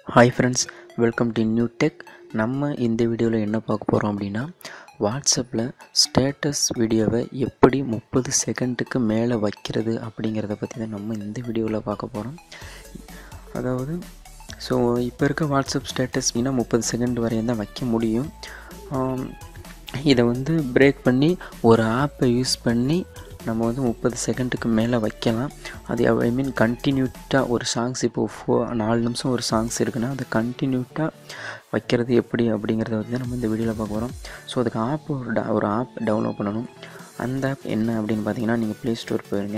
hi friends welcome to new tech நம்ம இந்த வீடியோவில் என்ன பார்க்க போகிறோம் அப்படின்னா வாட்ஸ்அப்பில் ஸ்டேட்டஸ் வீடியோவை எப்படி முப்பது செகண்டுக்கு மேலே வைக்கிறது அப்படிங்கிறத பற்றி தான் நம்ம இந்த வீடியோவில் பார்க்க போகிறோம் அதாவது ஸோ இப்போ இருக்க வாட்ஸ்அப் ஸ்டேட்டஸ் அப்படின்னா முப்பது செகண்ட் வரையும் தான் வைக்க முடியும் ஆம், இதை வந்து பிரேக் பண்ணி ஒரு ஆப்பை யூஸ் பண்ணி நம்ம வந்து முப்பது செகண்டுக்கு மேலே வைக்கலாம் அது ஐ மீன் கண்டினியூட்டாக ஒரு சாங்ஸ் இப்போது ஃபோ நாலு நிமிஷம் ஒரு சாங்ஸ் இருக்குன்னா அதை கண்டினியூட்டாக வைக்கிறது எப்படி அப்படிங்கிறத வந்து நம்ம இந்த வீடியோவில் பார்க்க போகிறோம் ஸோ அதுக்கு ஆப் ஒரு டா ஒரு ஆப் டவுன்லோட் பண்ணணும் அந்த ஆப் என்ன அப்படின்னு பார்த்தீங்கன்னா நீங்கள் ப்ளே ஸ்டோர் போயிருங்க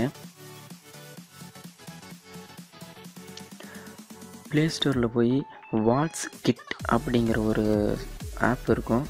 ப்ளே ஸ்டோரில் போய் வாட்ஸ் கிட் அப்படிங்கிற ஒரு ஆப் இருக்கும்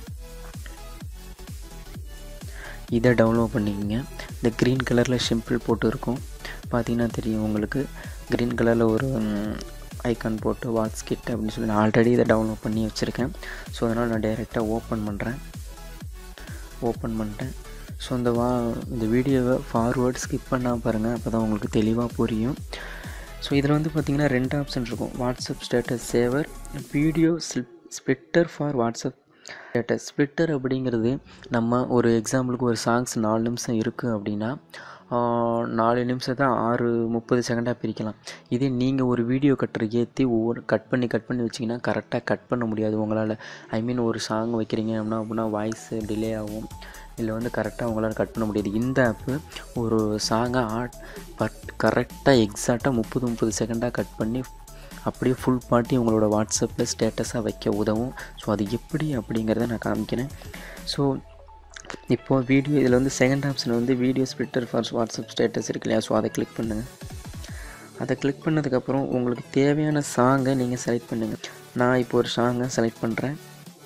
இதை டவுன்லோட் பண்ணிக்கோங்க இந்த க்ரீன் கலரில் சிம்பிள் போட்டு இருக்கும் பார்த்தீங்கன்னா தெரியும் உங்களுக்கு க்ரீன் கலரில் ஒரு ஐக்கான் போட்டு வாட்ஸ் கிட் அப்படின்னு சொல்லி நான் ஆல்ரெடி இதை டவுன்லோட் பண்ணி வச்சுருக்கேன் ஸோ அதனால் நான் டைரெக்டாக ஓப்பன் பண்ணுறேன் ஓப்பன் பண்ணிட்டேன் ஸோ இந்த வா இந்த வீடியோவை ஃபார்வேர்ட் ஸ்கிப் பண்ணால் பாருங்கள் அப்போ தான் உங்களுக்கு தெளிவாக புரியும் ஸோ இதில் வந்து பார்த்திங்கன்னா ரெண்டு ஆப்ஷன் இருக்கும் WhatsApp status saver video splitter for WhatsApp status splitter அப்படிங்கிறது நம்ம ஒரு எக்ஸாம்பிளுக்கு ஒரு சாங்ஸ் நாலு நிமிஷம் இருக்குது அப்படின்னா ஆஹ், நாலு நிமிஷத்தை ஆறு முப்பது செகண்டாக பிரிக்கலாம் இதே நீங்கள் ஒரு வீடியோ கட்டுற ஏற்றி ஒவ்வொரு கட் பண்ணி கட் பண்ணி வச்சிங்கன்னா கரெக்டாக கட் பண்ண முடியாது உங்களால் ஐ மீன் ஒரு சாங் வைக்கிறீங்க அப்படின்னா அப்படின்னா வாய்ஸு டிலே ஆகும் இல்லை வந்து கரெக்டாக உங்களால் கட் பண்ண முடியாது இந்த ஆப்பு ஒரு சாங்கை ஆட் பட் கரெக்டாக எக்ஸாக்டாக முப்பது முப்பது செகண்டாக கட் பண்ணி அப்படியே ஃபுல் பாட்டி உங்களோட வாட்ஸ்அப்பில் ஸ்டேட்டஸாக வைக்க உதவும் ஸோ அது எப்படி அப்படிங்கிறத நான் காமிக்கிறேன் ஸோ இப்போது வீடியோ இதில் வந்து செகண்ட் ஆப்ஷன் வந்து video splitter for WhatsApp status இருக்கு இல்லையா ஸோ அதை கிளிக் பண்ணுங்கள் அதை கிளிக் பண்ணதுக்கப்புறம் உங்களுக்கு தேவையான சாங்கை நீங்கள் செலக்ட் பண்ணுங்கள் நான் இப்போ ஒரு சாங்கை செலக்ட் பண்ணுறேன்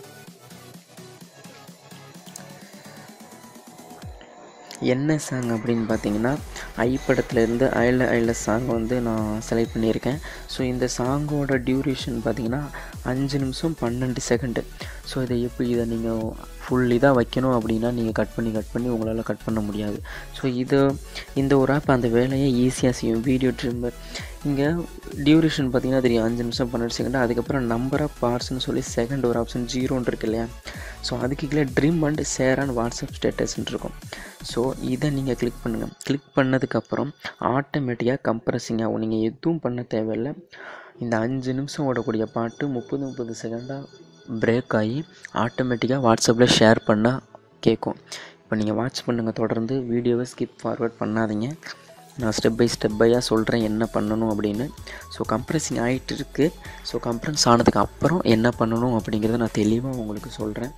என்ன சாங் அப்படின்னு பார்த்தீங்கன்னா ஐ படத்துலேருந்து ஐல ஐல சாங் வந்து நான் செலக்ட் பண்ணியிருக்கேன் ஸோ இந்த சாங்கோட டியூரேஷன் பார்த்தீங்கன்னா அஞ்சு நிமிஷம் பன்னெண்டு செகண்டு ஸோ இதை எப்படி இதை நீங்கள் ஃபுல் இதாக வைக்கணும் அப்படின்னா நீங்கள் கட் பண்ணி கட் பண்ணி உங்களால் கட் பண்ண முடியாது ஸோ இது இந்த ஒரு ஆப் அந்த வேலையை ஈஸியாக செய்யும் வீடியோ ட்ரிம்மர் இங்கே டியூரேஷன் பார்த்தீங்கன்னா தெரியும் அஞ்சு நிமிஷம் பன்னெண்டு செகண்ட் அதுக்கப்புறம் நம்பர் ஆஃப் பார்ட்ஸ்னு சொல்லி செகண்ட் ஒரு ஆப்ஷன் ஜீரோன்னு இருக்கு இல்லையா ஸோ அதுக்கு கீழே trim and share and WhatsApp ஸ்டேட்டஸ்ன்னு இருக்கும் ஸோ இதை நீங்கள் கிளிக் பண்ணுங்கள் கிளிக் பண்ணதுக்கப்புறம் ஆட்டோமேட்டிக்காக கம்ப்ரஸிங் ஆகும் நீங்கள் எதுவும் பண்ண தேவையில்லை இந்த அஞ்சு நிமிஷம் ஓடக்கூடிய பாட்டு முப்பது முப்பது செகண்டாக பிரேக் ஆகி ஆட்டோமேட்டிக்காக வாட்ஸ்அப்பில் ஷேர் பண்ணால் கேட்கும் இப்போ நீங்கள் வாட்ச் பண்ணுங்கள் தொடர்ந்து வீடியோவை ஸ்கிப் ஃபார்வர்ட் பண்ணாதீங்க நான் ஸ்டெப் பை ஸ்டெப் பையாக சொல்கிறேன் என்ன பண்ணணும் அப்படின்னு ஸோ கம்ப்ரஸிங் ஆகிட்டு இருக்குது ஸோ கம்ப்ரஸ் ஆனதுக்கு அப்புறம் என்ன பண்ணணும் அப்படிங்கிறத நான் தெளிவாக உங்களுக்கு சொல்கிறேன்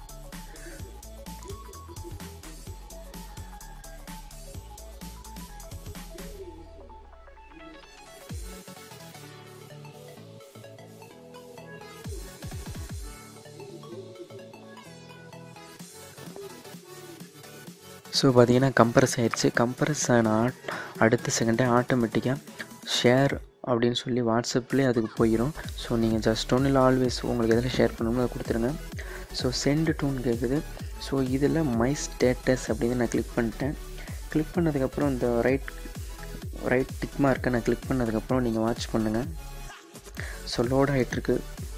ஸோ பார்த்தீங்கன்னா கம்ப்ரஸ் ஆயிடுச்சு கம்ப்ரஸ் ஆன ஆட் அடுத்த செகண்டே ஆட்டோமேட்டிக்காக ஷேர் அப்படின்னு சொல்லி வாட்ஸ்அப்லேயே அதுக்கு போயிடும் ஸோ நீங்கள் ஜஸ்ட் ஒன் இல்லை ஆல்வேஸ் உங்களுக்கு எதில் ஷேர் பண்ணணுமோ அதை கொடுத்துருங்க ஸோ சென்ட் டூன் கேட்குது ஸோ இதில் மை ஸ்டேட்டஸ் அப்படின்னு நான் கிளிக் பண்ணிட்டேன் கிளிக் பண்ணதுக்கப்புறம் இந்த ரைட் ரைட் டிக் மார்க்கை நான் கிளிக் பண்ணதுக்கப்புறம் நீங்கள் வாட்ச் பண்ணுங்கள் ஸோ லோட் ஆகிட்டுருக்கு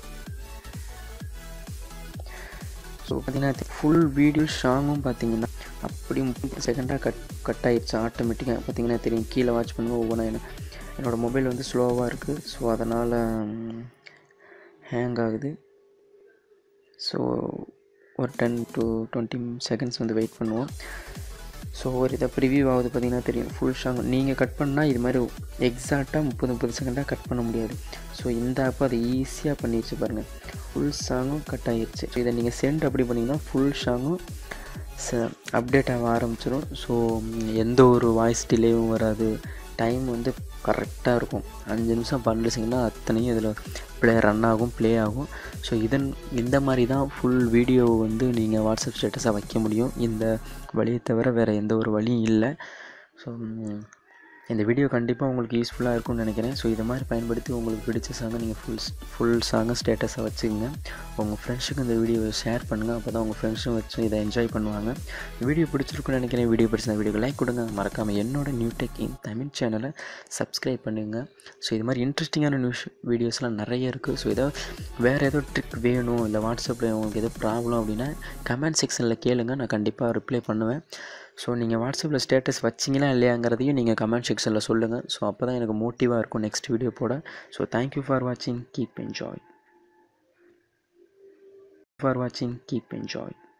ஸோ பார்த்தீங்கன்னா ஃபுல் வீடியோ சாங்கும் பார்த்தீங்கன்னா அப்படி முப்பது செகண்டாக கட் கட் ஆயிடுச்சு ஆட்டோமேட்டிக்காக பார்த்தீங்கன்னா தெரியும் கீழே வாட்ச் பண்ணுங்க ஒவ்வொன்றா என்ன என்னோடய மொபைல் வந்து ஸ்லோவாக இருக்குது ஸோ அதனால் ஹேங் ஆகுது ஸோ ஒரு டென் டு டுவெண்ட்டி செகண்ட்ஸ் வந்து வெயிட் பண்ணுவோம் ஸோ ஒரு இதை ப்ரிவியூ ஆகுது பார்த்தீங்கன்னா தெரியும் ஃபுல் சாங் நீங்கள் கட் பண்ணால் இது மாதிரி எக்ஸாக்டாக முப்பது முப்பது செகண்டாக கட் பண்ண முடியாது ஸோ இந்த ஆப் அதை ஈஸியாக பண்ணிடுச்சு பாருங்கள் ஃபுல் சாங்கும் கட் ஆகிடுச்சு ஸோ இதை நீங்கள் சென்ட் அப்படி பண்ணிங்கன்னா ஃபுல் சாங்கும் அப்டேட் ஆக ஆரம்பிச்சிடும் ஸோ எந்த ஒரு வாய்ஸ் டிலேவும் வராது டைம் வந்து கரெக்டாக இருக்கும் அஞ்சு நிமிஷம் பன்னெண்டு செகண்ட்னா அத்தனையும் இதில் ப்ளே ரன் ஆகும் ப்ளே ஆகும் ஸோ இதன் இந்த மாதிரி தான் ஃபுல் வீடியோ வந்து நீங்கள் வாட்ஸ்அப் ஸ்டேட்டஸாக வைக்க முடியும் இந்த வழியை தவிர வேறு எந்த ஒரு வழியும் இல்லை ஸோ இந்த வீடியோ கண்டிப்பாக உங்களுக்கு யூஸ்ஃபுல்லாக இருக்கும்னு நினைக்கிறேன் ஸோ இதை மாதிரி பயன்படுத்தி உங்களுக்கு பிடிச்ச சாங்கை நீங்கள் ஃபுல் ஃபுல் சாங்கை ஸ்டேட்டஸை வச்சுக்கோங்க உங்கள் ஃப்ரெண்ட்ஸுக்கு இந்த வீடியோவை ஷேர் பண்ணுங்கள் அப்போ தான் உங்கள் ஃப்ரெண்ட்ஸும் வச்சு இதை என்ஜாய் பண்ணுவாங்க வீடியோ பிடிச்சிருக்குன்னு நினைக்கிறேன் வீடியோ பிடிச்ச வீடியோக்கு லைக் கொடுங்க மறக்காமல் என்னோட நியூ டெக் இன் தமிழ் சேனலை சப்ஸ்கிரைப் பண்ணுங்கள் ஸோ இது மாதிரி இன்ட்ரெஸ்டிங்கான நியூஸ் வீடியோஸ்லாம் நிறைய இருக்குது ஸோ ஏதோ வேறு ஏதோ ட்ரிக் வேணும் இல்லை வாட்ஸ்அப்பில் உங்களுக்கு எதோ ப்ராப்ளம் அப்படின்னா கமெண்ட் செக்ஷனில் கேளுங்க நான் கண்டிப்பாக ரிப்ளை பண்ணுவேன் ஸோ நீங்கள் வாட்ஸ்அப்பில் ஸ்டேட்டஸ் வச்சிங்களா இல்லையாங்கிறதையும் நீங்கள் கமெண்ட் செக்ஷனில் சொல்லுங்கள் ஸோ அப்போ தான் எனக்கு மோட்டிவாக இருக்கும் நெக்ஸ்ட் வீடியோ போட ஸோ தேங்க்யூ ஃபார் வாட்சிங் கீப் என்ஜாய் ஃபார் வாட்சிங் கீப் என்ஜாய்